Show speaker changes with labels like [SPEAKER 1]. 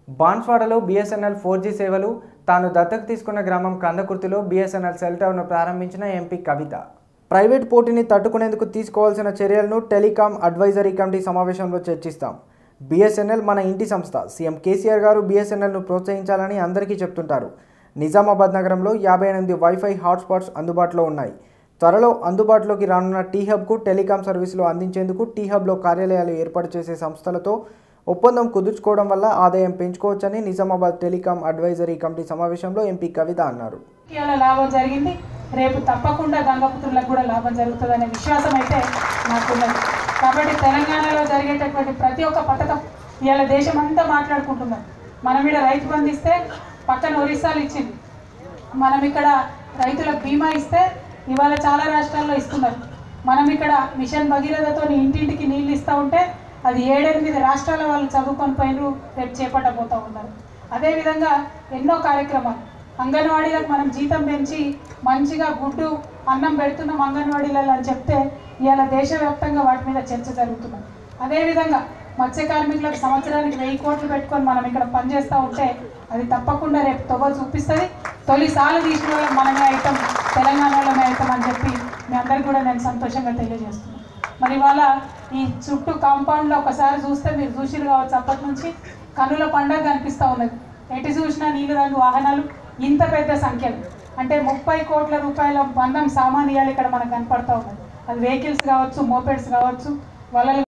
[SPEAKER 1] బాన్స్వాడలో BSNL four G సేవలు తాను దత్తకు తీసుకున్న గ్రామం కందకుర్తిలో బీఎస్ఎన్ఎల్ సెల్ టవర్ను ప్రారంభించిన ఎంపీ కవిత ప్రైవేట్ పోటీని తట్టుకునేందుకు తీసుకోవాల్సిన చర్యలను టెలికాం అడ్వైజరీ కమిటీ సమావేశంలో చర్చిస్తాం బీఎస్ఎన్ఎల్ మన ఇంటి సంస్థ సీఎం కేసీఆర్ గారు బీఎస్ఎన్ఎల్ను ప్రోత్సహించాలని అందరికీ చెప్తుంటారు నిజామాబాద్ నగరంలో యాభై ఎనిమిది వైఫై హాట్స్పాట్స్ అందుబాటులో ఉన్నాయి త్వరలో అందుబాటులోకి రానున్న టీ హబ్కు టెలికాం సర్వీసులు అందించేందుకు టీ హబ్లో కార్యాలయాలు ఏర్పాటు చేసే సంస్థలతో ఒప్పందం కుదుర్చుకోవడం వల్ల ఆదాయం పెంచుకోవచ్చని నిజామాబాద్ టెలికాం అడ్వైజరీ కమిటీ సమావేశంలో ఎంపీ కవిత అన్నారు
[SPEAKER 2] ఇవాళ లాభం జరిగింది రేపు తప్పకుండా గంగపుత్రులకు కూడా లాభం జరుగుతుందనే విశ్వాసం అయితే నాకున్నది కాబట్టి తెలంగాణలో జరిగేటటువంటి ప్రతి ఒక్క పథకం ఇవాళ దేశం అంతా మాట్లాడుకుంటున్నారు మనం ఇక్కడ రైతు బంధు ఇస్తే పక్కన ఒరిస్సాలు ఇచ్చింది మనం ఇక్కడ రైతులకు బీమా ఇస్తే ఇవాళ చాలా రాష్ట్రాల్లో ఇస్తున్నారు మనం ఇక్కడ మిషన్ భగీరథతో ఇంటింటికి నీళ్ళు ఇస్తూ ఉంటే అది ఏడెనిమిది రాష్ట్రాల వాళ్ళు చదువుకొని పోయినరు రేపు చేపట్టబోతూ ఉన్నారు అదేవిధంగా ఎన్నో కార్యక్రమాలు అంగన్వాడీలకు మనం జీతం పెంచి మంచిగా గుడ్డు అన్నం పెడుతున్నాం అంగన్వాడీలలో అని చెప్తే ఇవాళ దేశవ్యాప్తంగా వాటి మీద చర్చ జరుగుతున్నది అదేవిధంగా మత్స్య కార్మికులకు సంవత్సరానికి వెయ్యి కోట్లు పెట్టుకొని మనం ఇక్కడ పనిచేస్తూ ఉంటే అది తప్పకుండా రేపు తొవ్వ చూపిస్తుంది తొలిసార్లు తీసిన వాళ్ళకి మనమే అవుతాం తెలంగాణలోనే అవుతాం అని చెప్పి మీ అందరికీ కూడా నేను సంతోషంగా తెలియజేస్తున్నాను మరి ఇవాళ ఈ చుట్టూ కాంపౌండ్లో ఒకసారి చూస్తే మీరు చూసిరు కావచ్చు అప్పటి నుంచి కనుల పండగ కనిపిస్తూ ఉన్నది ఎటు చూసినా నీళ్ళు రంగు వాహనాలు ఇంత పెద్ద సంఖ్యలో అంటే ముప్పై కోట్ల రూపాయల బంధం సామాన్ ఇవ్వాలి ఇక్కడ మనకు కనపడతా ఉన్నది అది వెహికల్స్ కావచ్చు మోపెడ్స్ కావచ్చు వలలు